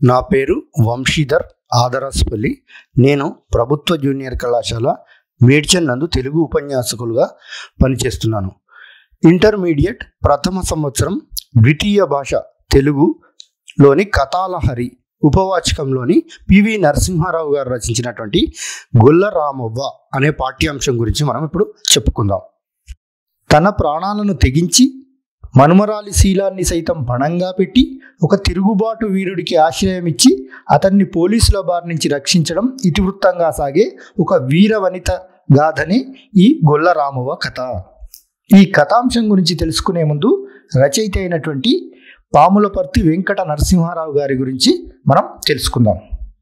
నా పేరు వంశీధర్ ఆదరాస్పల్లి నేను ప్రభుత్వ జూనియర్ కళాశాల మేడ్చల్ నందు తెలుగు ఉపన్యాసకులుగా పనిచేస్తున్నాను ఇంటర్మీడియట్ ప్రథమ సంవత్సరం ద్వితీయ భాష తెలుగులోని కథాలహరి ఉపవాచకంలోని పివి నరసింహారావు గారు రచించినటువంటి గొల్ల రామవ్వ అనే పాఠ్యాంశం గురించి మనం ఇప్పుడు చెప్పుకుందాం తన ప్రాణాలను తెగించి మనుమరాలి శీలాన్ని సైతం పణంగా పెట్టి ఒక తిరుగుబాటు వీరుడికి ఆశ్రయం ఇచ్చి అతన్ని పోలీసుల బారి నుంచి రక్షించడం ఇతివృత్తంగా సాగే ఒక వీర వనిత గాథనే ఈ గొల్ల రామవ్వ కథ ఈ కథాంశం గురించి తెలుసుకునే ముందు రచయిత అయినటువంటి పాములపర్తి వెంకట నరసింహారావు గారి గురించి మనం తెలుసుకుందాం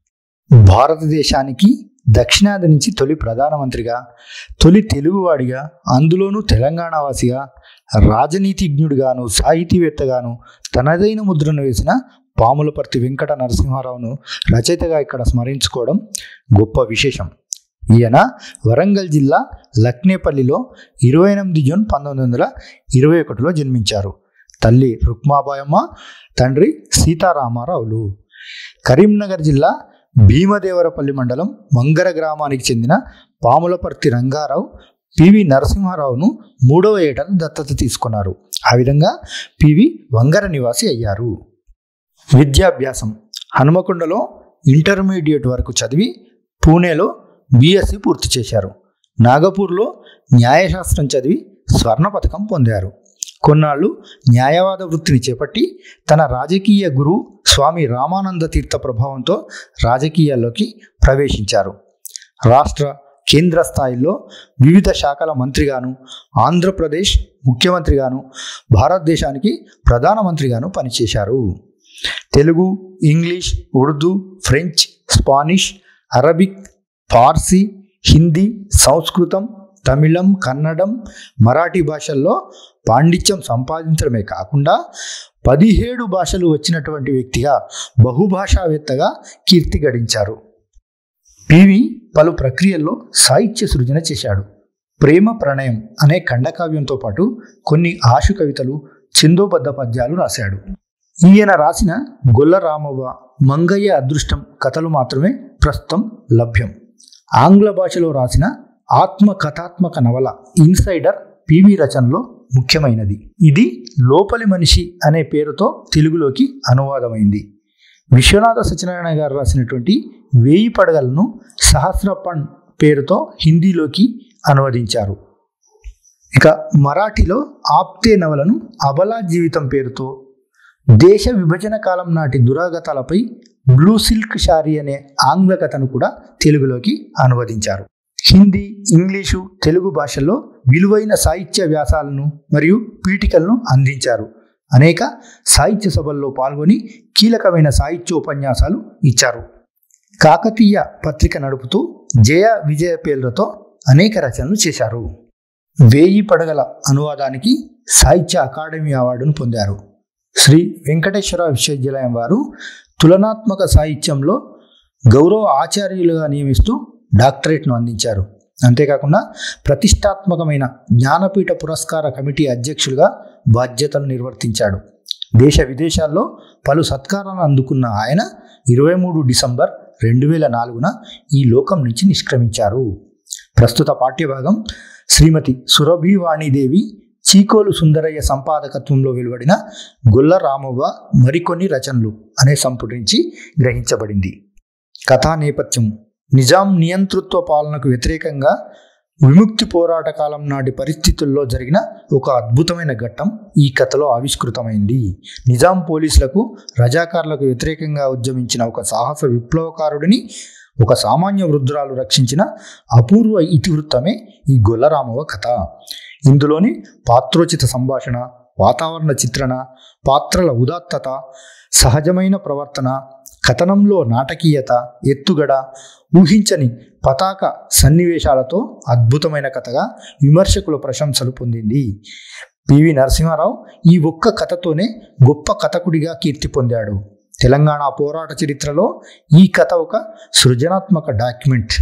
భారతదేశానికి దక్షిణాది నుంచి తొలి ప్రధానమంత్రిగా తొలి తెలుగువాడిగా అందులోనూ తెలంగాణ వాసిగా రాజనీతిజ్ఞుడిగాను సాహితీవేత్తగాను తనదైన ముద్రను వేసిన పాములపర్తి వెంకట నరసింహారావును రచయితగా ఇక్కడ స్మరించుకోవడం గొప్ప విశేషం ఈయన వరంగల్ జిల్లా లక్నేపల్లిలో ఇరవై ఎనిమిది జూన్ పంతొమ్మిది వందల ఇరవై ఒకటిలో జన్మించారు తల్లి రుక్మాబాయమ్మ తండ్రి సీతారామారావులు కరీంనగర్ జిల్లా భీమదేవరపల్లి మండలం మంగర గ్రామానికి చెందిన పాములపర్తి రంగారావు పివి నరసింహారావును మూడవ ఏటను దత్తత తీసుకున్నారు ఆ విధంగా పివి వంగర నివాసి అయ్యారు విద్యాభ్యాసం హనుమకొండలో ఇంటర్మీడియట్ వరకు చదివి పూణేలో బీఎస్సీ పూర్తి చేశారు నాగపూర్లో న్యాయశాస్త్రం చదివి స్వర్ణ పథకం పొందారు కొన్నాళ్ళు న్యాయవాద వృత్తిని చేపట్టి తన రాజకీయ గురువు స్వామి రామానంద తీర్థ ప్రభావంతో రాజకీయాల్లోకి ప్రవేశించారు రాష్ట్ర కేంద్ర స్థాయిలో వివిధ శాఖల మంత్రిగాను ఆంధ్రప్రదేశ్ ముఖ్యమంత్రిగాను భారతదేశానికి ప్రధానమంత్రిగాను పనిచేశారు Telugu English Urdu French Spanish Arabic Farsi Hindi సంస్కృతం తమిళం కన్నడం మరాఠీ భాషల్లో పాండిత్యం సంపాదించడమే కాకుండా పదిహేడు భాషలు వచ్చినటువంటి వ్యక్తిగా బహుభాషావేత్తగా కీర్తి గడించారు పివి పలు ప్రక్రియల్లో సాహిత్య సృజన చేశాడు ప్రేమ ప్రణయం అనే ఖండకావ్యంతో పాటు కొన్ని ఆశు కవితలు చిందోబద్ధ పద్యాలు రాశాడు ఈయన రాసిన గొల్ల రామవ్వ మంగయ్య అదృష్టం కథలు మాత్రమే ప్రస్తుతం లభ్యం ఆంగ్ల భాషలో రాసిన ఆత్మ కథాత్మక నవల ఇన్సైడర్ పివి రచనలో ముఖ్యమైనది ఇది లోపలి మనిషి అనే పేరుతో తెలుగులోకి అనువాదమైంది విశ్వనాథ సత్యనారాయణ గారు రాసినటువంటి వేయి పడగలను సహస్రపణ్ పేరుతో హిందీలోకి అనువదించారు ఇక మరాఠీలో ఆప్తే నవలను అబలా జీవితం పేరుతో దేశ విభజన కాలం నాటి దురాగతాలపై బ్లూ సిల్క్ షారీ అనే ఆంగ్ల కథను కూడా తెలుగులోకి అనువదించారు హిందీ ఇంగ్లీషు తెలుగు భాషల్లో విలువైన సాహిత్య వ్యాసాలను మరియు పీఠికలను అందించారు అనేక సాహిత్య సభల్లో పాల్గొని కీలకమైన సాహిత్యోపన్యాసాలు ఇచ్చారు కాకతీయ పత్రిక నడుపుతూ జయ విజయ పేర్లతో అనేక రచనలు చేశారు వేయి పడగల అనువాదానికి సాహిత్య అకాడమీ అవార్డును పొందారు శ్రీ వెంకటేశ్వర విశ్వవిద్యాలయం వారు తులనాత్మక సాహిత్యంలో గౌరవ ఆచార్యులుగా నియమిస్తూ డాక్టరేట్ను అందించారు అంతేకాకుండా ప్రతిష్టాత్మకమైన జ్ఞానపీఠ పురస్కార కమిటీ అధ్యక్షులుగా బాధ్యతలు నిర్వర్తించాడు దేశ విదేశాల్లో పలు సత్కారాలను అందుకున్న ఆయన ఇరవై మూడు డిసెంబర్ రెండు వేల నాలుగున ఈ లోకం నుంచి నిష్క్రమించారు ప్రస్తుత పాఠ్యభాగం శ్రీమతి సురభివాణిదేవి చీకోలు సుందరయ్య సంపాదకత్వంలో వెలువడిన గొల్ల రామవ్వ మరికొన్ని రచనలు అనే సంపుటి నుంచి గ్రహించబడింది కథా నేపథ్యం నిజాం నియంతృత్వ పాలనకు వ్యతిరేకంగా విముక్తి పోరాట కాలం నాటి పరిస్థితుల్లో జరిగిన ఒక అద్భుతమైన ఘట్టం ఈ కథలో ఆవిష్కృతమైంది నిజాం పోలీసులకు రజాకారులకు వ్యతిరేకంగా ఉద్యమించిన ఒక సాహస విప్లవకారుడిని ఒక సామాన్య వృద్ధురాలు రక్షించిన అపూర్వ ఇతివృత్తమే ఈ గొల్లరామవ కథ ఇందులోని పాత్రోచిత సంభాషణ వాతావరణ చిత్రణ పాత్రల ఉదాత్తత సహజమైన ప్రవర్తన కథనంలో నాటకీయత ఎత్తుగడ ఊహించని పతాక సన్నివేశాలతో అద్భుతమైన కథగా విమర్శకుల ప్రశంసలు పొందింది పివి నరసింహారావు ఈ ఒక్క కథతోనే గొప్ప కథకుడిగా కీర్తి పొందాడు తెలంగాణ పోరాట చరిత్రలో ఈ కథ ఒక సృజనాత్మక డాక్యుమెంట్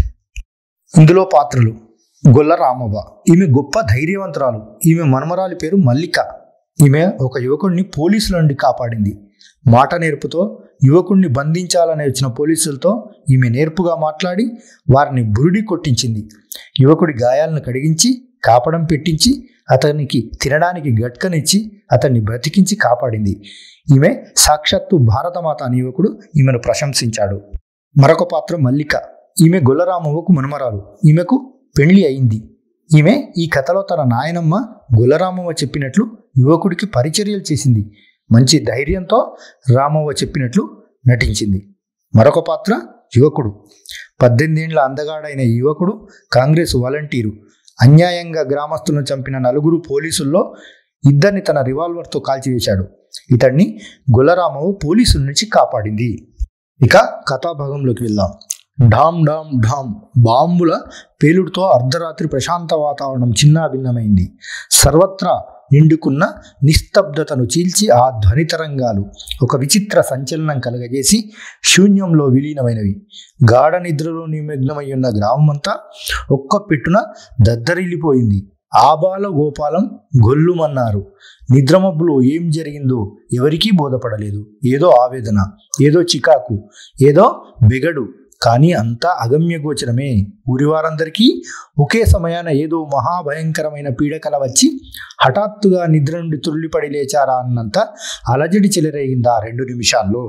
ఇందులో పాత్రలు గొల్ల రామవ్వ ఈమె గొప్ప ధైర్యవంతురాలు ఈమె మనమరాలి పేరు మల్లిక ఈమె ఒక యువకుడిని పోలీసుల నుండి కాపాడింది మాట నేర్పుతో యువకుణ్ణి బంధించాలని వచ్చిన పోలీసులతో ఈమె నేర్పుగా మాట్లాడి వారిని బురుడి కొట్టించింది యువకుడి గాయాలను కడిగించి కాపడం పెట్టించి అతనికి తినడానికి గట్కనిచ్చి అతన్ని బ్రతికించి కాపాడింది ఈమె సాక్షాత్తు భారతమాత అని యువకుడు ఈమెను ప్రశంసించాడు మరొక పాత్ర మల్లిక ఈమె గొల్లరామవ్వకు మనుమరాలు ఈమెకు పెళ్లి అయింది ఈమె ఈ కథలో తన నాయనమ్మ గొల్లరామవ్వ చెప్పినట్లు యువకుడికి పరిచర్యలు చేసింది మంచి ధైర్యంతో రామవ్వ చెప్పినట్లు నటించింది మరొక పాత్ర యువకుడు పద్దెనిమిదేండ్ల అందగాడైన ఈ యువకుడు కాంగ్రెస్ వాలంటీరు అన్యాయంగా గ్రామస్తులను చంపిన నలుగురు పోలీసుల్లో ఇద్దరిని తన రివాల్వర్తో కాల్చివేశాడు ఇతన్ని గొల్లరామవు పోలీసుల నుంచి కాపాడింది ఇక కథాభాగంలోకి వెళ్దాం ఢామ్ ఢామ్ ఢామ్ బాంబుల పేలుడుతో అర్ధరాత్రి ప్రశాంత వాతావరణం చిన్నాభిన్నమైంది సర్వత్రా నిండుకున్న నిస్తబ్దతను చీల్చి ఆ ధ్వని తరంగాలు ఒక విచిత్ర సంచలనం కలగజేసి శూన్యంలో విలీనమైనవి గాఢ నిద్రలో నిమగ్నమై ఉన్న గ్రామమంతా ఒక్క పెట్టున దద్దరిల్లిపోయింది ఆబాల గోపాలం గొల్లుమన్నారు నిద్రమబ్బులో ఏం జరిగిందో ఎవరికీ బోధపడలేదు ఏదో ఆవేదన ఏదో చికాకు ఏదో బెగడు కానీ అంతా అగమ్యగోచరమే ఊరివారందరికీ ఒకే సమయాన ఏదో మహాభయంకరమైన పీడకల వచ్చి హఠాత్తుగా నిద్ర నుండి తుల్లిపడి లేచారా అన్నంత అలజడి చెలరేగింది ఆ రెండు నిమిషాల్లో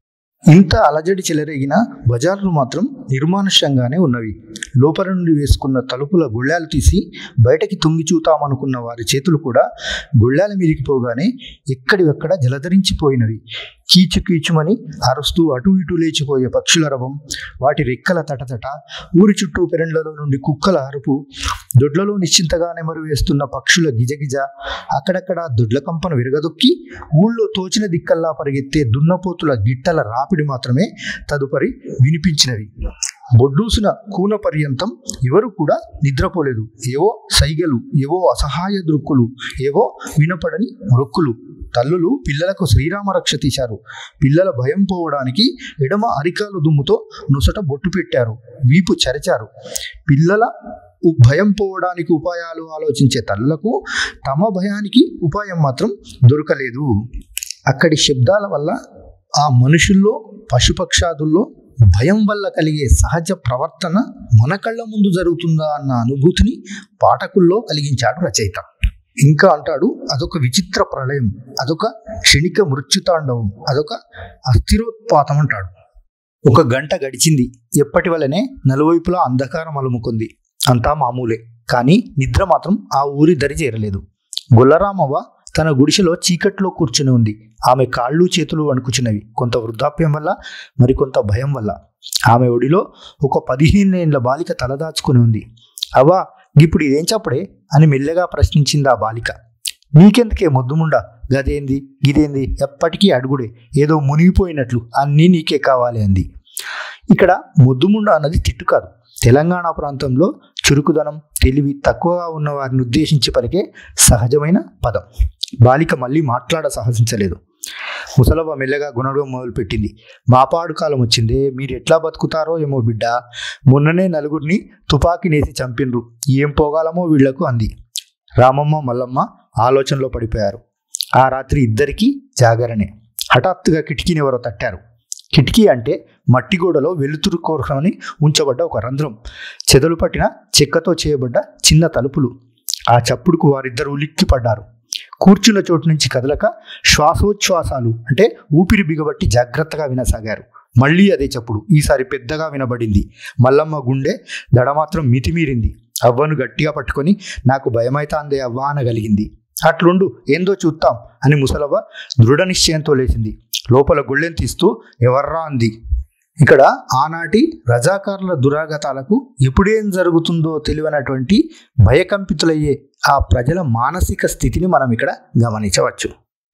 ఇంత అలజడి చెలరేగిన బజార్లు మాత్రం నిర్మానుష్యంగానే ఉన్నవి లోపల నుండి వేసుకున్న తలుపుల గుళ్ళాలు తీసి బయటకి తుంగి చూతామనుకున్న వారి చేతులు కూడా గుళ్ళాల మీదికి పోగానే ఎక్కడివక్కడ జలధరించిపోయినవి కీచు కీచుమని అరుస్తూ అటు ఇటు లేచిపోయే పక్షుల రవం వాటి రెక్కల తటతట ఊరి చుట్టూ పెరండ్లలో నుండి కుక్కల అరుపు దొడ్లలో నిశ్చింతగా నెమరు వేస్తున్న పక్షుల గిజగిజ అక్కడక్కడ దొడ్ల కంపను విరగదొక్కి ఊళ్ళో తోచిన దిక్కల్లా పరిగెత్తే దున్నపోతుల గిట్టల రాపిడి మాత్రమే తదుపరి వినిపించినవి బొడ్డూసిన కూన పర్యంతం ఎవరు కూడా నిద్రపోలేదు ఏవో సైగలు ఏవో అసహాయ దృక్కులు ఏవో వినపడని మొరక్కులు తల్లులు పిల్లలకు శ్రీరామ రక్ష తీశారు పిల్లల భయం పోవడానికి ఎడమ అరికాలు దుమ్ముతో నొసట బొట్టు పెట్టారు వీపు చరిచారు పిల్లల ఉ- భయం పోవడానికి ఉపాయాలు ఆలోచించే తల్లులకు తమ భయానికి ఉపాయం మాత్రం దొరకలేదు అక్కడి శబ్దాల వల్ల ఆ మనుషుల్లో పశుపక్షాదుల్లో భయం వల్ల కలిగే సహజ ప్రవర్తన మన కళ్ళ ముందు జరుగుతుందా అన్న అనుభూతిని పాఠకుల్లో కలిగించాడు రచయిత ఇంకా అంటాడు అదొక విచిత్ర ప్రళయం అదొక క్షణిక మృత్యుతాండవం అదొక అస్థిరోత్పాతం అంటాడు ఒక గంట గడిచింది ఎప్పటి వల్లనే నలువైపులా అంధకారం అలుముకుంది అంతా మామూలే కానీ నిద్ర మాత్రం ఆ ఊరి దరి చేరలేదు గొల్లరామవ్వ తన గుడిసెలో చీకట్లో కూర్చుని ఉంది ఆమె కాళ్ళు చేతులు వణుకుచున్నవి కొంత వృద్ధాప్యం వల్ల మరికొంత భయం వల్ల ఆమె ఒడిలో ఒక పదిహేనేళ్ల బాలిక తలదాచుకుని ఉంది అవ్వా ఇప్పుడు ఇదేం చెప్పడే అని మెల్లగా ప్రశ్నించింది ఆ బాలిక నీకెందుకే మొద్దుముండా గదేంది గిదేంది ఎప్పటికీ అడుగుడే ఏదో మునిగిపోయినట్లు అన్నీ నీకే కావాలి అంది ఇక్కడ ముద్దుముండ అన్నది తిట్టు కాదు తెలంగాణ ప్రాంతంలో చురుకుదనం తెలివి తక్కువగా ఉన్న వారిని ఉద్దేశించి పలికే సహజమైన పదం బాలిక మళ్ళీ మాట్లాడ సాహసించలేదు ముసలవ్వ మెల్లగా గుణడం మొదలుపెట్టింది మాపాడు కాలం వచ్చిందే మీరు ఎట్లా బతుకుతారో ఏమో బిడ్డ మొన్ననే నలుగురిని తుపాకీ నేసి చంపినరు ఏం పోగాలమో వీళ్లకు అంది రామమ్మ మల్లమ్మ ఆలోచనలో పడిపోయారు ఆ రాత్రి ఇద్దరికీ జాగరణే హఠాత్తుగా కిటికీని ఎవరో తట్టారు కిటికీ అంటే మట్టి గోడలో వెలుతురు కోరమని ఉంచబడ్డ ఒక రంధ్రం చెదలు పట్టిన చెక్కతో చేయబడ్డ చిన్న తలుపులు ఆ చప్పుడుకు వారిద్దరు ఉలిక్కి పడ్డారు కూర్చున్న చోటు నుంచి కదలక శ్వాసోచ్ఛ్వాసాలు అంటే ఊపిరి బిగబట్టి జాగ్రత్తగా వినసాగారు మళ్ళీ అదే చప్పుడు ఈసారి పెద్దగా వినబడింది మల్లమ్మ గుండె దడ మాత్రం మితిమీరింది అవ్వను గట్టిగా పట్టుకొని నాకు భయమైతాందే అవ్వా అనగలిగింది అట్లుండు ఏందో చూద్దాం అని ముసలవ్వ దృఢ నిశ్చయంతో లేచింది లోపల గుళ్ళెం తీస్తూ ఎవర్రా అంది ఇక్కడ ఆనాటి రజాకారుల దురాగతాలకు ఎప్పుడేం జరుగుతుందో తెలియనటువంటి భయకంపితులయ్యే ఆ ప్రజల మానసిక స్థితిని మనం ఇక్కడ గమనించవచ్చు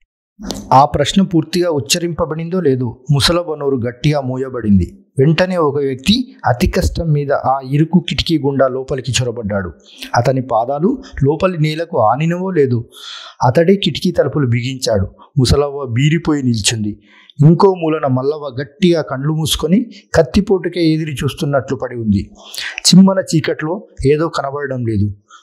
ఆ ప్రశ్న పూర్తిగా ఉచ్చరింపబడిందో లేదో ముసలవ్వ నోరు గట్టిగా మూయబడింది వెంటనే ఒక వ్యక్తి అతి కష్టం మీద ఆ ఇరుకు కిటికీ గుండా లోపలికి చొరబడ్డాడు అతని పాదాలు లోపలి నేలకు ఆనినవో లేదు అతడే కిటికీ తలుపులు బిగించాడు ముసలవ్వ బీరిపోయి నిల్చుంది ఇంకో మూలన మల్లవ్వ గట్టిగా కండ్లు మూసుకొని కత్తిపోటుకే ఎదిరి చూస్తున్నట్లు పడి ఉంది చిమ్మన చీకట్లో ఏదో కనబడడం లేదు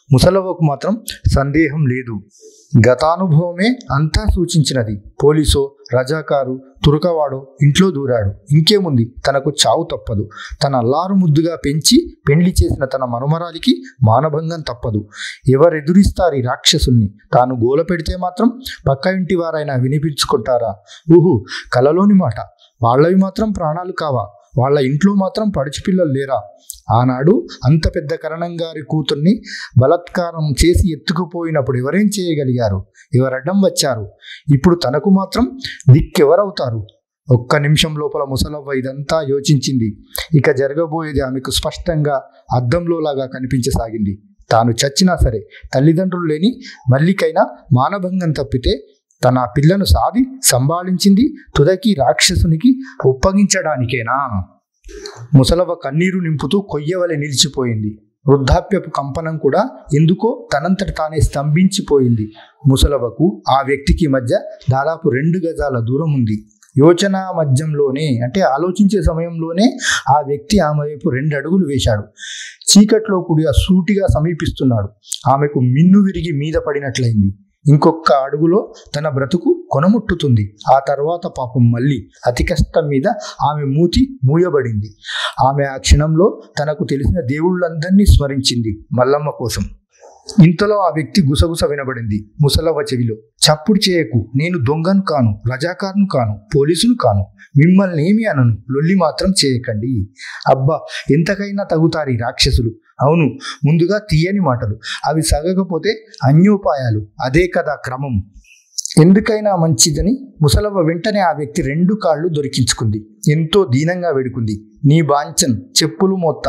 ముసలవ్వకు మాత్రం సందేహం లేదు గతానుభవమే అంతా సూచించినది పోలీసో రజాకారు తురకవాడో ఇంట్లో దూరాడు ఇంకేముంది తనకు చావు తప్పదు తన అల్లారు ముద్దుగా పెంచి పెండ్లి చేసిన తన మనుమరాలికి మానభంగం తప్పదు ఎవరెదురిస్తారు ఈ రాక్షసుల్ని తాను గోల పెడితే మాత్రం పక్క ఇంటి వారైనా వినిపించుకుంటారా ఊహు కలలోని మాట వాళ్ళవి మాత్రం ప్రాణాలు కావా వాళ్ళ ఇంట్లో మాత్రం పడిచిపిల్లలు లేరా ఆనాడు అంత పెద్ద కరణం గారి కూతుర్ని బలాత్కారం చేసి ఎత్తుకుపోయినప్పుడు ఎవరేం చేయగలిగారు ఎవరడ్డం వచ్చారు ఇప్పుడు తనకు మాత్రం దిక్కెవరవుతారు ఒక్క నిమిషం లోపల ముసలవ్వ ఇదంతా యోచించింది ఇక జరగబోయేది ఆమెకు స్పష్టంగా అద్దంలోలాగా కనిపించసాగింది తాను చచ్చినా సరే తల్లిదండ్రులు లేని మల్లికైనా మానభంగం తప్పితే తన పిల్లను సాది సంభాళించింది తుదకి రాక్షసునికి ఒప్పగించడానికేనా ముసలవ్వ కన్నీరు నింపుతూ కొయ్యవలె నిలిచిపోయింది వృద్ధాప్యపు కంపనం కూడా ఎందుకో తనంతట తానే స్తంభించిపోయింది ముసలవ్వకు ఆ వ్యక్తికి మధ్య దాదాపు రెండు గజాల దూరం ఉంది యోచన మధ్యంలోనే అంటే ఆలోచించే సమయంలోనే ఆ వ్యక్తి ఆమె వైపు రెండు అడుగులు వేశాడు చీకట్లో కూడిగా సూటిగా సమీపిస్తున్నాడు ఆమెకు మిన్ను విరిగి మీద పడినట్లయింది ఇంకొక అడుగులో తన బ్రతుకు కొనముట్టుతుంది ఆ తర్వాత పాపం మళ్ళీ అతి కష్టం మీద ఆమె మూతి మూయబడింది ఆమె ఆ క్షణంలో తనకు తెలిసిన దేవుళ్ళందరినీ స్మరించింది మల్లమ్మ కోసం ఇంతలో ఆ వ్యక్తి గుసగుస వినబడింది ముసలవ్వ చెవిలో చప్పుడు చేయకు నేను దొంగను కాను రజాకారును కాను పోలీసును కాను మిమ్మల్ని ఏమి అనను లొల్లి మాత్రం చేయకండి అబ్బా ఎంతకైనా తగుతారు ఈ రాక్షసులు అవును ముందుగా తీయని మాటలు అవి సగకపోతే అన్యోపాయాలు అదే కదా క్రమం ఎందుకైనా మంచిదని ముసలవ్వ వెంటనే ఆ వ్యక్తి రెండు కాళ్ళు దొరికించుకుంది ఎంతో దీనంగా వేడుకుంది నీ బాంచన్ చెప్పులు మొత్త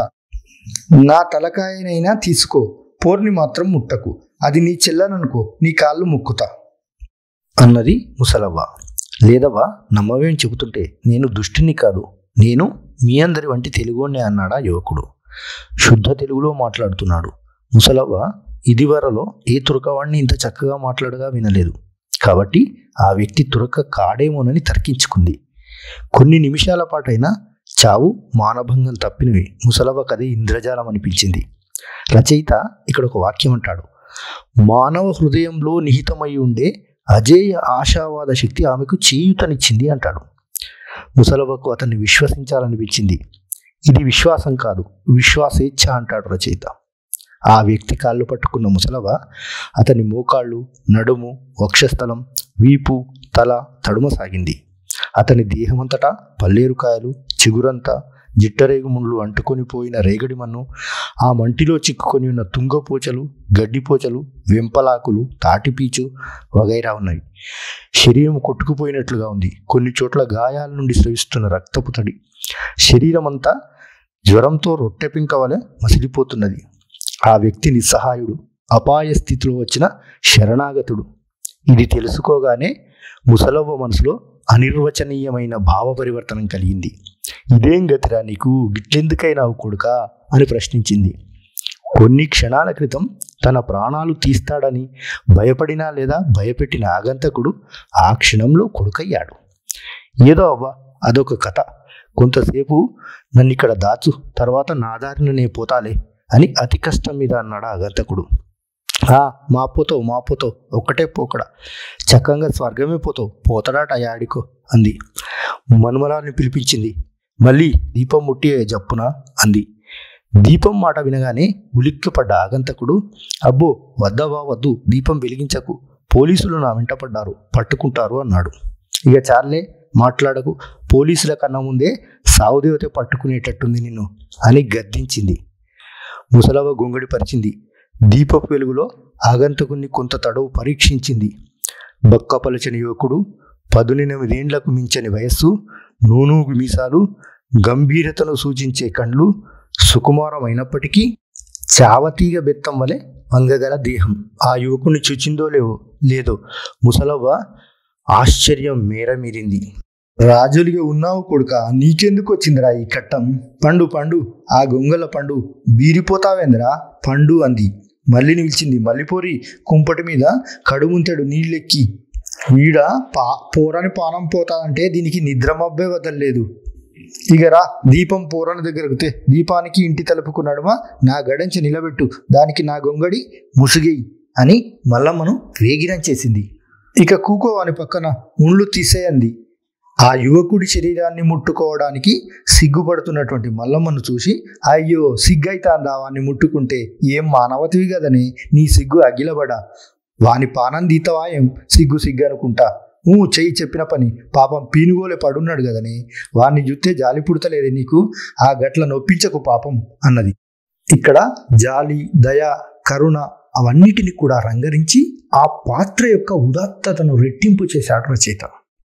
నా తలకాయనైనా తీసుకో పోర్ని మాత్రం ముట్టకు అది నీ చెల్లననుకో నీ కాళ్ళు ముక్కుతా అన్నది ముసలవ్వ లేదవ్వా నమ్మవేం చెబుతుంటే నేను దుష్టిని కాదు నేను మీ అందరి వంటి తెలుగునే అన్నాడా యువకుడు శుద్ధ తెలుగులో మాట్లాడుతున్నాడు ముసలవ్వ ఇదివరలో ఏ తురకవాణ్ణి ఇంత చక్కగా మాట్లాడగా వినలేదు కాబట్టి ఆ వ్యక్తి తురక కాడేమోనని తర్కించుకుంది కొన్ని నిమిషాల పాటైనా చావు మానభంగం తప్పినవి ముసలవ్వ కథ ఇంద్రజాలం అనిపించింది రచయిత ఇక్కడ ఒక వాక్యం అంటాడు మానవ హృదయంలో నిహితమై ఉండే అజేయ ఆశావాద శక్తి ఆమెకు చేయూతనిచ్చింది అంటాడు ముసలవ్వకు అతన్ని విశ్వసించాలనిపించింది ఇది విశ్వాసం కాదు విశ్వాసేచ్ఛ అంటాడు రచయిత ఆ వ్యక్తి కాళ్ళు పట్టుకున్న ముసలవ్వ అతని మోకాళ్ళు నడుము వక్షస్థలం వీపు తల తడుమసాగింది అతని దేహమంతటా పల్లేరుకాయలు చిగురంతా జిట్టరేగు ముండ్లు అంటుకొని పోయిన రేగడి మన్ను ఆ మంటిలో చిక్కుకొని ఉన్న తుంగపోచలు గడ్డిపోచలు వెంపలాకులు తాటిపీచు వగైరా ఉన్నాయి శరీరం కొట్టుకుపోయినట్లుగా ఉంది కొన్ని చోట్ల గాయాల నుండి స్రవిస్తున్న రక్తపు తడి శరీరం అంతా జ్వరంతో రొట్టె పింక వలె మసిలిపోతున్నది ఆ వ్యక్తి నిస్సహాయుడు అపాయ స్థితిలో వచ్చిన శరణాగతుడు ఇది తెలుసుకోగానే ముసలవ్వ మనసులో అనిర్వచనీయమైన భావ పరివర్తనం కలిగింది ఇదేం గతిరా నీకు గిట్లెందుకైనావు కొడుకా అని ప్రశ్నించింది కొన్ని క్షణాల క్రితం తన ప్రాణాలు తీస్తాడని భయపడినా లేదా భయపెట్టిన ఆగంతకుడు ఆ క్షణంలో కొడుకయ్యాడు ఏదో అవ్వ అదొక కథ కొంతసేపు నన్ను ఇక్కడ దాచు తర్వాత నా దారిన నే పోతాలే అని అతి కష్టం మీద అన్నాడు ఆగంతకుడు ఆ మా పోతావు మా పోతావు ఒక్కటే పోకడ చక్కగా స్వర్గమే పోతావు పోతాడాట యాడికో అంది మనుమరాల్ని పిలిపించింది మళ్ళీ దీపం ముట్టి జప్పున అంది దీపం మాట వినగానే ఉలిక్కిపడ్డ ఆగంతకుడు అబ్బో వద్దవా వద్దు దీపం వెలిగించకు పోలీసులు నా వెంట పడ్డారు పట్టుకుంటారు అన్నాడు ఇక చాలే మాట్లాడకు పోలీసుల కన్నా ముందే సావుదేవత పట్టుకునేటట్టుంది నిన్ను అని గద్దించింది ముసలవ్వ గొంగడి పరిచింది దీపపు వెలుగులో ఆగంతకుని కొంత తడవు పరీక్షించింది బక్కపలచని యువకుడు పదునెనిమిదేండ్లకు మించని వయస్సు నూనూగు మీసాలు గంభీరతను సూచించే కండ్లు సుకుమారమైనప్పటికీ చావతీగ బెత్తం వలె వంగగల దేహం ఆ యువకుని చూచిందో లేవో లేదో ముసలవ్వ ఆశ్చర్యం మేర మీరింది రాజులుగా ఉన్నావు కొడుక నీకెందుకు వచ్చిందిరా ఈ కట్టం పండు పండు ఆ గొంగల పండు బీరిపోతావేందిరా పండు అంది మళ్ళీ నిలిచింది మల్లిపోరి కుంపటి మీద కడుముంతాడు నీళ్ళెక్కి వీడ పా పోరని పానం పోతాదంటే దీనికి నిద్ర మబ్బే వదలలేదు ఇక రా దీపం పూరణ దగ్గరకు తే దీపానికి ఇంటి తలుపుకు నడుమ నా గడంచి నిలబెట్టు దానికి నా గొంగడి ముసుగేయి అని మల్లమ్మను వేగిరం చేసింది ఇక కూకో అని పక్కన ఉండ్లు తీసేయంది ఆ యువకుడి శరీరాన్ని ముట్టుకోవడానికి సిగ్గుపడుతున్నటువంటి మల్లమ్మను చూసి అయ్యో సిగ్గైతాందా వాన్ని ముట్టుకుంటే ఏం మానవతివి కదని నీ సిగ్గు అగిలబడా వాని పానం దీతవా ఏం సిగ్గు సిగ్గు అనుకుంటా ఊ చెయ్యి చెప్పిన పని పాపం పీనుగోలే పడున్నాడు కదని వాణ్ణి చూస్తే జాలి పుడతలేదే నీకు ఆ గట్ల నొప్పించకు పాపం అన్నది ఇక్కడ జాలి దయ కరుణ అవన్నిటిని కూడా రంగరించి ఆ పాత్ర యొక్క ఉదాత్తతను రెట్టింపు చేశాడు రచయిత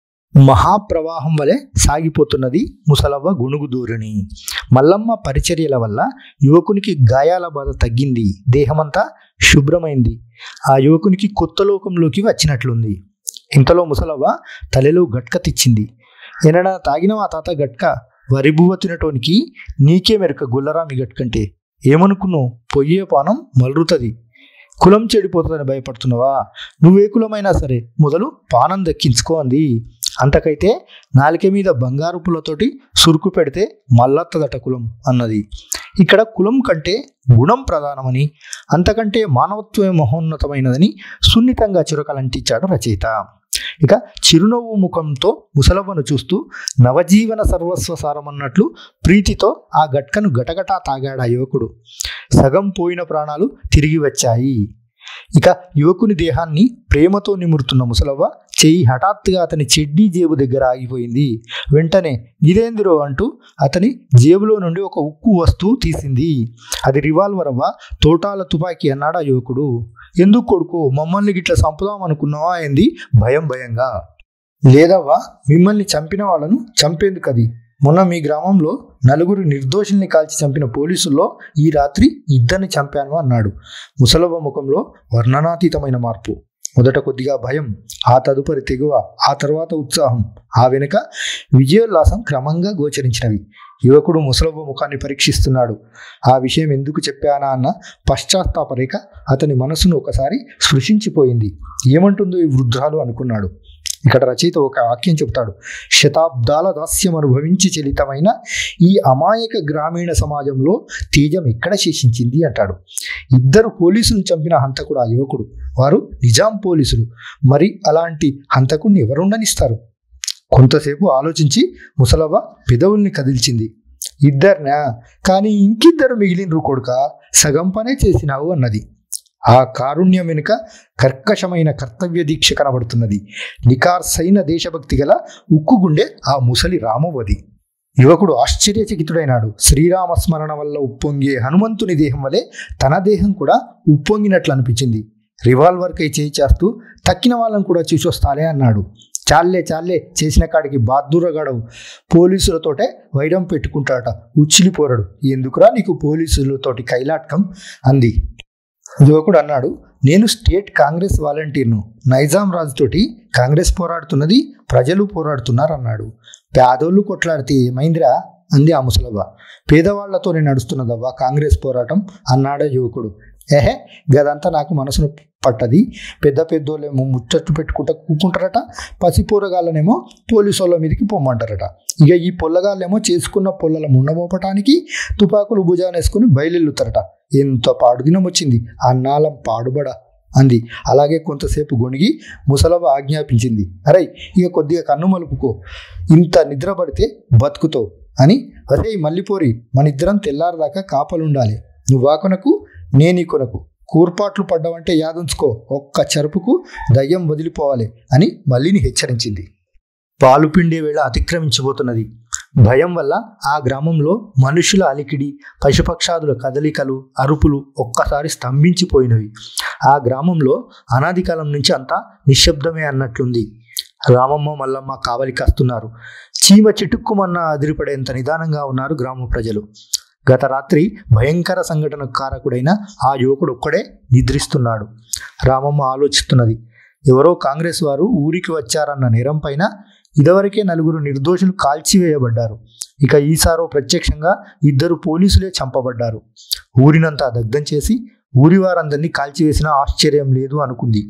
మహాప్రవాహం వలె సాగిపోతున్నది ముసలవ్వ గొణుగు దూరిని మల్లమ్మ పరిచర్యల వల్ల యువకునికి గాయాల బాధ తగ్గింది దేహమంతా శుభ్రమైంది ఆ యువకునికి కొత్త లోకంలోకి వచ్చినట్లుంది ఇంతలో ముసలవ్వ తలలో గట్క తెచ్చింది ఎనడా తాగిన ఆ తాత గట్క వరిబువ్వ తినటోనికి నీకే మెరక గుల్లరామి గట్కంటే ఏమనుకున్నావు పొయ్యే పానం మలురుతుంది కులం చెడిపోతుందని భయపడుతున్నావా నువ్వే కులమైనా సరే మొదలు పానం దక్కించుకో అంది అంతకైతే నాలిక మీద బంగారు పుల్లతోటి సురుకు పెడితే మల్లత్తదట కులం అన్నది ఇక్కడ కులం కంటే గుణం ప్రధానమని అంతకంటే మానవత్వమే మహోన్నతమైనదని సున్నితంగా చురకలంటించాడు రచయిత ఇక చిరునవ్వు ముఖంతో ముసలవ్వను చూస్తూ నవజీవన సర్వస్వ సారమన్నట్లు ప్రీతితో ఆ గట్కను గటగటా తాగాడు ఆ యువకుడు సగం పోయిన ప్రాణాలు తిరిగి వచ్చాయి ఇక యువకుని దేహాన్ని ప్రేమతో నిమురుతున్న ముసలవ్వ చెయ్యి హఠాత్తుగా అతని చెడ్డీ జేబు దగ్గర ఆగిపోయింది వెంటనే ఇదేందిరో అంటూ అతని జేబులో నుండి ఒక ఉక్కు వస్తువు తీసింది అది రివాల్వర్ అవ్వ తోటాల తుపాకీ అన్నాడు ఆ యువకుడు ఎందుకు కొడుకు మమ్మల్ని గిట్ల చంపుదాం అనుకున్నావా ఏంది భయం భయంగా లేదవ్వా మిమ్మల్ని చంపిన వాళ్ళను చంపేందుకు అది మొన్న మీ గ్రామంలో నలుగురు నిర్దోషుల్ని కాల్చి చంపిన పోలీసుల్లో ఈ రాత్రి ఇద్దరిని చంపాను అన్నాడు ముసలవ్వ ముఖంలో వర్ణనాతీతమైన మార్పు మొదట కొద్దిగా భయం ఆ తదుపరి తెగువ ఆ తర్వాత ఉత్సాహం ఆ వెనుక విజయోల్లాసం క్రమంగా గోచరించినవి యువకుడు ముసలవ్వ ముఖాన్ని పరీక్షిస్తున్నాడు ఆ విషయం ఎందుకు చెప్పానా అన్న పశ్చాత్తాప రేఖ అతని మనసును ఒకసారి స్పృశించిపోయింది ఏమంటుందో ఈ వృద్ధాలు అనుకున్నాడు ఇక్కడ రచయిత ఒక వాక్యం చెప్తాడు శతాబ్దాల దాస్యం అనుభవించి చలితమైన ఈ అమాయక గ్రామీణ సమాజంలో తేజం ఎక్కడ శేషించింది అంటాడు ఇద్దరు పోలీసులు చంపిన హంతకుడు ఆ యువకుడు వారు నిజాం పోలీసులు మరి అలాంటి హంతకుడిని ఎవరుండనిస్తారు కొంతసేపు ఆలోచించి ముసలవ్వ పెదవుల్ని కదిల్చింది ఇద్దరినా కానీ ఇంకిద్దరు మిగిలినరు కొడుక సగం పనే చేసినావు అన్నది ఆ కారుణ్యం వెనుక కర్కశమైన కర్తవ్య దీక్ష కనబడుతున్నది నికార్సైన దేశభక్తి గల ఉక్కుగుండె ఆ ముసలి రామవది యువకుడు ఆశ్చర్యచకితుడైనాడు శ్రీరామ స్మరణ వల్ల ఉప్పొంగే హనుమంతుని దేహం వలె తన దేహం కూడా ఉప్పొంగినట్లు అనిపించింది రివాల్వర్ కై చేయి చేస్తూ తక్కిన వాళ్ళని కూడా చూసొస్తాలే అన్నాడు చాలే చాలే చేసిన కాడికి బాద్దూరగాడవు పోలీసులతోటే వైరం పెట్టుకుంటాట ఉచ్చిలిపోరడు ఎందుకురా నీకు పోలీసులతోటి కైలాటకం అంది యువకుడు అన్నాడు నేను స్టేట్ కాంగ్రెస్ వాలంటీర్ను నైజాం రాజుతోటి కాంగ్రెస్ పోరాడుతున్నది ప్రజలు పోరాడుతున్నారు అన్నాడు పేదోళ్ళు కొట్లాడితే ఏమైందిరా అంది ఆ ముసలవ్వ పేదవాళ్లతోనే నడుస్తున్నదవ్వ కాంగ్రెస్ పోరాటం అన్నాడు యువకుడు ఏహే గదంతా నాకు మనసును పట్టది పెద్ద పెద్దోళ్ళేమో ముచ్చట్టు పెట్టుకుంటా కూకుంటారట పసిపోరగాళ్ళనేమో పోలీసు వాళ్ళ మీదకి పొమ్మంటారట ఇక ఈ పొల్లగాళ్ళేమో చేసుకున్న పొల్లల ముండమోపటానికి తుపాకులు భుజానేసుకుని బయలుతారట ఎంత పాడుదినం వచ్చింది అన్నాలం పాడుబడ అంది అలాగే కొంతసేపు గొణిగి ముసలవ ఆజ్ఞాపించింది అరే ఇక కొద్దిగా కన్ను మలుపుకో ఇంత నిద్ర పడితే బతుకుతావు అని అరే మల్లిపోరి మన ఇద్దరం తెల్లారదాకా కాపలుండాలి నువ్వా కొనకు నేనీ కొనకు కూర్పాట్లు పడ్డావంటే యాదుంచుకో ఒక్క చెరుపుకు దయ్యం వదిలిపోవాలి అని మల్లిని హెచ్చరించింది పాలు పిండే వేళ అతిక్రమించబోతున్నది భయం వల్ల ఆ గ్రామంలో మనుషుల అలికిడి పశుపక్షాదుల కదలికలు అరుపులు ఒక్కసారి స్తంభించిపోయినవి ఆ గ్రామంలో అనాది కాలం నుంచి అంతా నిశ్శబ్దమే అన్నట్లుంది రామమ్మ మల్లమ్మ కావలి కాస్తున్నారు చీమ చిటుక్కుమన్న అదిరిపడేంత నిదానంగా ఉన్నారు గ్రామ ప్రజలు గత రాత్రి భయంకర సంఘటన కారకుడైన ఆ యువకుడు ఒక్కడే నిద్రిస్తున్నాడు రామమ్మ ఆలోచిస్తున్నది ఎవరో కాంగ్రెస్ వారు ఊరికి వచ్చారన్న నేరం పైన ఇదివరకే నలుగురు నిర్దోషులు కాల్చివేయబడ్డారు ఇక ఈసారో ప్రత్యక్షంగా ఇద్దరు పోలీసులే చంపబడ్డారు ఊరినంతా దగ్ధం చేసి ఊరి వారందరినీ కాల్చివేసినా ఆశ్చర్యం లేదు అనుకుంది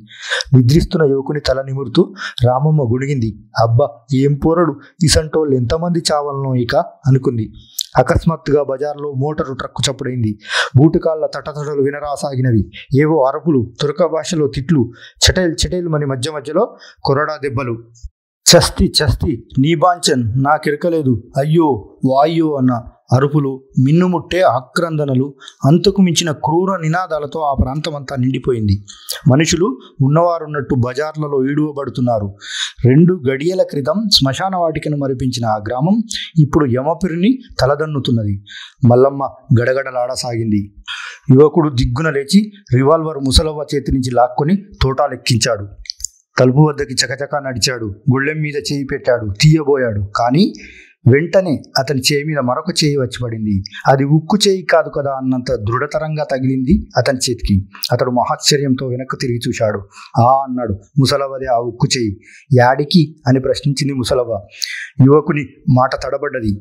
నిద్రిస్తున్న యువకుని తల నిమురుతూ రామమ్మ గుణిగింది అబ్బా ఏం పోరడు ఇసంటోళ్ళు ఎంతమంది చావలనో ఇక అనుకుంది అకస్మాత్తుగా బజార్లో మోటారు ట్రక్కు చప్పుడైంది బూటుకాళ్ళ తటతటలు వినరాసాగినవి ఏవో అరుపులు తురక భాషలో తిట్లు చటేల్ చటేల్ మని మధ్య మధ్యలో కొరడా దెబ్బలు చస్తి చస్తి నీ బాంచన్ నాకెరకలేదు అయ్యో వాయ్యో అన్న అరుపులు మిన్నుముట్టే ఆక్రందనలు అంతకు మించిన క్రూర నినాదాలతో ఆ ప్రాంతమంతా నిండిపోయింది మనుషులు ఉన్నవారున్నట్టు బజార్లలో ఈడువబడుతున్నారు రెండు గడియల క్రితం శ్మశాన వాటికను మరిపించిన ఆ గ్రామం ఇప్పుడు యమపురిని తలదన్నుతున్నది మల్లమ్మ గడగడలాడసాగింది యువకుడు దిగ్గున లేచి రివాల్వర్ ముసలవ్వ చేతి నుంచి లాక్కొని తోటాలెక్కించాడు తలుపు వద్దకి చకచకా నడిచాడు గుళ్ళెం మీద చేయి పెట్టాడు తీయబోయాడు కానీ వెంటనే అతని చేయి మీద మరొక చేయి వచ్చి పడింది అది ఉక్కు చేయి కాదు కదా అన్నంత దృఢతరంగా తగిలింది అతని చేతికి అతడు మహాశ్చర్యంతో వెనక్కి తిరిగి చూశాడు ఆ అన్నాడు ముసలవ్వదే ఆ ఉక్కు చేయి యాడికి అని ప్రశ్నించింది ముసలవ్వ యువకుని మాట తడబడ్డది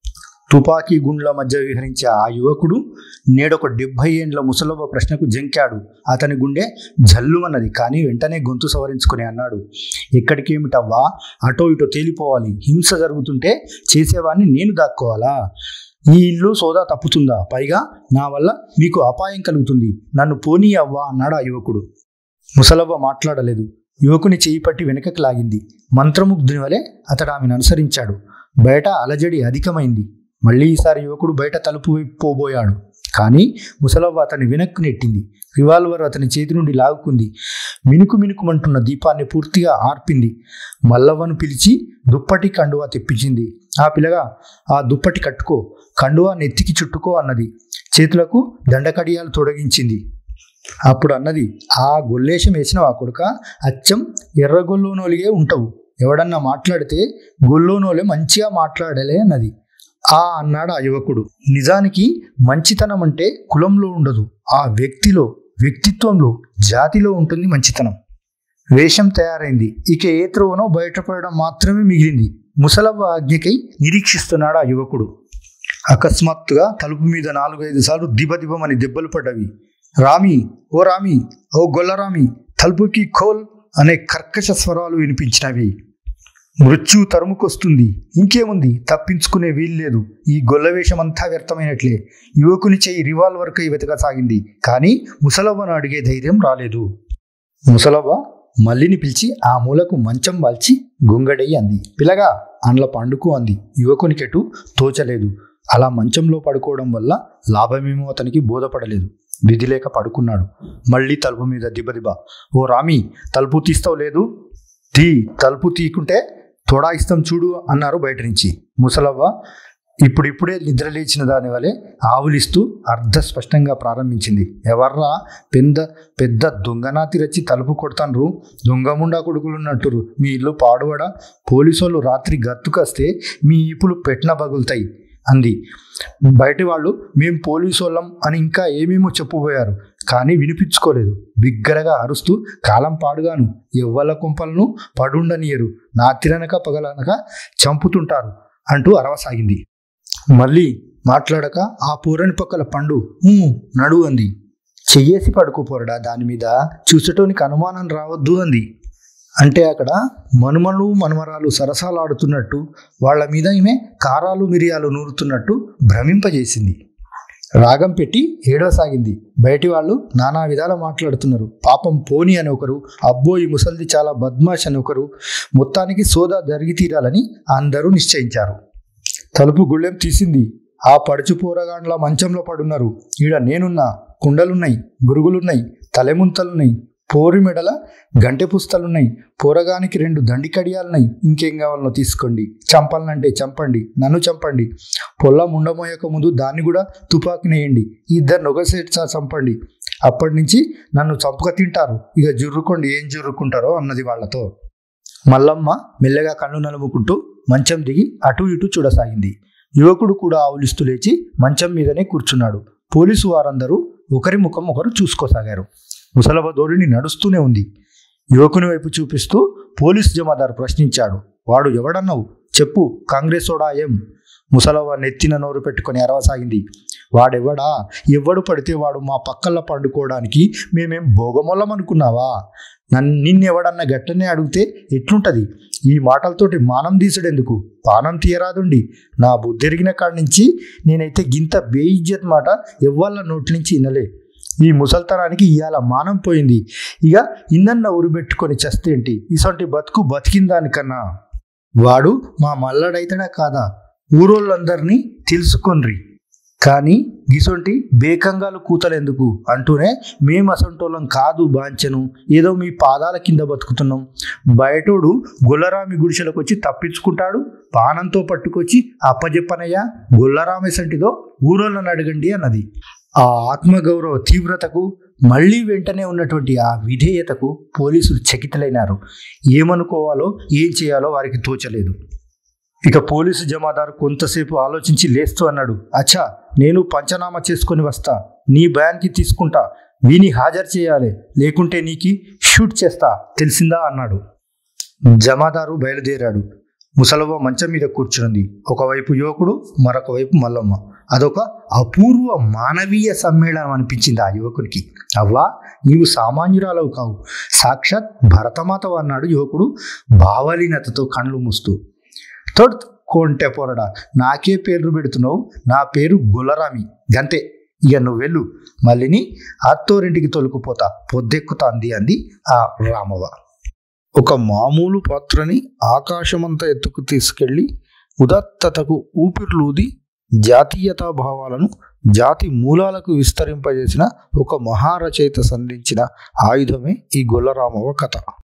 తుపాకీ గుండ్ల మధ్య విహరించే ఆ యువకుడు నేడొక డెబ్భై ఏండ్ల ముసలవ్వ ప్రశ్నకు జంకాడు అతని గుండె జల్లుమన్నది కానీ వెంటనే గొంతు సవరించుకుని అన్నాడు ఎక్కడికేమిటవ్వా అటో ఇటో తేలిపోవాలి హింస జరుగుతుంటే చేసేవాడిని నేను దాక్కోవాలా ఈ ఇల్లు సోదా తప్పుతుందా పైగా నా వల్ల మీకు అపాయం కలుగుతుంది నన్ను పోనీ అవ్వా అన్నాడు ఆ యువకుడు ముసలవ్వ మాట్లాడలేదు యువకుని చేయి పట్టి వెనకకి లాగింది మంత్రముగ్ధుని వలె అతడు ఆమెను అనుసరించాడు బయట అలజడి అధికమైంది మళ్ళీ ఈసారి యువకుడు బయట తలుపు వైపు పోబోయాడు కానీ ముసలవ్వ అతని వెనక్కు నెట్టింది రివాల్వర్ అతని చేతి నుండి లాగుకుంది మినుకు మినుకుమంటున్న దీపాన్ని పూర్తిగా ఆర్పింది మల్లవ్వను పిలిచి దుప్పటి కండువా తెప్పించింది ఆ పిల్లగా ఆ దుప్పటి కట్టుకో కండువా నెత్తికి చుట్టుకో అన్నది చేతులకు దండకడియాలు తొడగించింది అప్పుడు అన్నది ఆ గొల్లేశం వేసిన ఆ కొడుక అచ్చం ఎర్రగొల్లోనోలిగే ఉంటావు ఎవడన్నా మాట్లాడితే గొల్లోనోలే మంచిగా మాట్లాడలే అన్నది ఆ అన్నాడు ఆ యువకుడు నిజానికి మంచితనం అంటే కులంలో ఉండదు ఆ వ్యక్తిలో వ్యక్తిత్వంలో జాతిలో ఉంటుంది మంచితనం వేషం తయారైంది ఇక ఏ త్రోవనో బయటపడడం మాత్రమే మిగిలింది ముసలవ్వ ఆజ్ఞకై నిరీక్షిస్తున్నాడు ఆ యువకుడు అకస్మాత్తుగా తలుపు మీద నాలుగైదు సార్లు దిబదిబమని దెబ్బలు పడ్డవి రామి ఓ రామి ఓ గొల్లరామి తలుపుకి ఖోల్ అనే కర్కశ స్వరాలు వినిపించినవి మృత్యు తరుముకొస్తుంది ఇంకేముంది తప్పించుకునే వీల్లేదు ఈ గొల్లవేషమంతా వ్యర్థమైనట్లే యువకుని చేయి రివాల్వర్కై వెతకసాగింది కానీ ముసలవ్వను అడిగే ధైర్యం రాలేదు ముసలవ్వ మల్లిని పిలిచి ఆ మూలకు మంచం వాల్చి గొంగడై అంది పిల్లగా అండ్ల పండుకు అంది యువకునికెటు తోచలేదు అలా మంచంలో పడుకోవడం వల్ల లాభమేమో అతనికి బోధపడలేదు విధి లేక పడుకున్నాడు మళ్ళీ తలుపు మీద దిబదిబ ఓ రామి తలుపు తీస్తావు లేదు తీ తలుపు తీకుంటే తోడా ఇస్తాం చూడు అన్నారు బయట నుంచి ముసలవ్వ ఇప్పుడిప్పుడే నిద్రలేచిన దాని వలె ఆవులిస్తూ అర్ధస్పష్టంగా ప్రారంభించింది ఎవర్రా పెద్ద పెద్ద దొంగనాతి రచ్చి తలుపు కొడతాన్రు దొంగముండా కొడుకులున్నట్టురు మీ ఇల్లు పాడువడా పోలీసోళ్ళు రాత్రి గత్తుకొస్తే మీ ఈపులు పెట్టిన బగులుతాయి అంది బయటి వాళ్ళు మేం పోలీసోళ్ళం అని ఇంకా ఏమేమో చెప్పబోయారు కానీ వినిపించుకోలేదు బిగ్గరగా అరుస్తూ కాలం పాడుగాను ఎవ్వల కుంపలను పడుండనియరు నా తిరనక పగలనక చంపుతుంటారు అంటూ అరవసాగింది మళ్ళీ మాట్లాడక ఆ పూరని పక్కల పండు "ఊ, నడు అంది చెయ్యేసి పడుకోపోరడా దాని మీద చూసటోనికి అనుమానం రావద్దు అంది అంటే అక్కడ మనుమలు మనుమరాలు సరసాలాడుతున్నట్టు వాళ్ళ మీద ఈమె కారాలు మిరియాలు నూరుతున్నట్టు భ్రమింపజేసింది రాగం పెట్టి ఏడవసాగింది బయటి వాళ్ళు నానా విధాల మాట్లాడుతున్నారు పాపం పోని అని ఒకరు అబ్బో ఈ ముసల్ది చాలా బద్మాష్ అని ఒకరు మొత్తానికి సోదా జరిగి తీరాలని అందరూ నిశ్చయించారు తలుపు గుళ్ళెం తీసింది ఆ పడుచు పోరగాండ్ల మంచంలో పడున్నారు ఈడ నేనున్నా కుండలున్నాయి గురుగులున్నాయి తలెముంతలున్నాయి పోరి మెడల గంటె పుస్తలున్నాయి పోరగానికి రెండు దండి కడియాలున్నాయి ఇంకేం కావాలనో తీసుకోండి చంపాలనంటే చంపండి నన్ను చంపండి పొల్ల ముండమోయక ముందు దాన్ని కూడా తుపాకినేయండి ఇద్దరిని ఒక సైడ్ చంపండి అప్పటి నుంచి నన్ను చంపక తింటారు ఇక జుర్రుకోండి ఏం జుర్రుకుంటారో అన్నది వాళ్ళతో మల్లమ్మ మెల్లగా కళ్ళు నలుముకుంటూ మంచం దిగి అటు ఇటు చూడసాగింది యువకుడు కూడా ఆవులిస్తూ లేచి మంచం మీదనే కూర్చున్నాడు పోలీసు వారందరూ ఒకరి ముఖం ఒకరు చూసుకోసాగారు ముసలవ ధోరణి నడుస్తూనే ఉంది యువకుని వైపు చూపిస్తూ పోలీస్ జమాదారు ప్రశ్నించాడు వాడు ఎవడన్నావు చెప్పు కాంగ్రెస్ ఓడా ఏం ముసలవ్వ నెత్తిన నోరు పెట్టుకొని అరవసాగింది వాడెవడా ఎవడు పడితే వాడు మా పక్కల్లో పండుకోవడానికి మేమేం భోగమొల్లం అనుకున్నావా నన్ను నిన్నెవడన్న గట్టనే అడిగితే ఎట్లుంటది ఈ మాటలతోటి మానం తీసుడెందుకు పానం తీయరాదుండి నా బుద్ధెరిగిన కాడి నుంచి నేనైతే గింత బేయిజ్జత్ మాట ఎవ్వళ్ళ నోటి నుంచి వినలే ఈ ముసల్తనానికి ఇవాళ మానం పోయింది ఇక ఇందన్న ఉరిబెట్టుకొని చస్తేంటి ఇసొంటి బతుకు బతికిన దానికన్నా వాడు మా మల్లడైతడా కాదా ఊరోళ్ళందరినీ తెలుసుకొన్రి కానీ గిసొంటి బేకంగాలు కూతలెందుకు అంటూనే మేము అసంటోళ్ళం కాదు బాంచను ఏదో మీ పాదాల కింద బతుకుతున్నాం బయటోడు గొల్లరామి గుడిసెలకు వచ్చి తప్పించుకుంటాడు పానంతో పట్టుకొచ్చి అప్పజెప్పనయ్యా గొల్లరామేసంటిదో ఊరోళ్ళని అడగండి అన్నది ఆ ఆత్మగౌరవ తీవ్రతకు మళ్ళీ వెంటనే ఉన్నటువంటి ఆ విధేయతకు పోలీసులు చకితులైనారు ఏమనుకోవాలో ఏం చేయాలో వారికి తోచలేదు ఇక పోలీసు జమాదారు కొంతసేపు ఆలోచించి లేస్తూ అన్నాడు అచ్చా నేను పంచనామా చేసుకొని వస్తా నీ భయానికి తీసుకుంటా వీని హాజరు చేయాలి లేకుంటే నీకి షూట్ చేస్తా తెలిసిందా అన్నాడు జమాదారు బయలుదేరాడు ముసలవ్వ మంచం మీద కూర్చున్నది ఒకవైపు యువకుడు మరొక వైపు మల్లమ్మ అదొక అపూర్వ మానవీయ సమ్మేళనం అనిపించింది ఆ యువకునికి అవ్వా నీవు సామాన్యురాలవు కావు సాక్షాత్ భరతమాతవు అన్నాడు యువకుడు భావలీనతతో కళ్ళు మూస్తూ తొడ్ కొంటె పొరడా నాకే పేర్లు పెడుతున్నావు నా పేరు గులరామి గంతే ఇక నువ్వు వెళ్ళు మళ్ళీని అత్తోరింటికి తొలుకుపోతా పొద్దెక్కుతాంది అంది ఆ రామవ్వ ఒక మామూలు పాత్రని ఆకాశమంతా ఎత్తుకు తీసుకెళ్లి ఉదాత్తతకు ఊపిర్లూది జాతీయతా భావాలను జాతి మూలాలకు విస్తరింపజేసిన ఒక మహారచయిత సంధించిన ఆయుధమే ఈ గొల్లరామవ కథ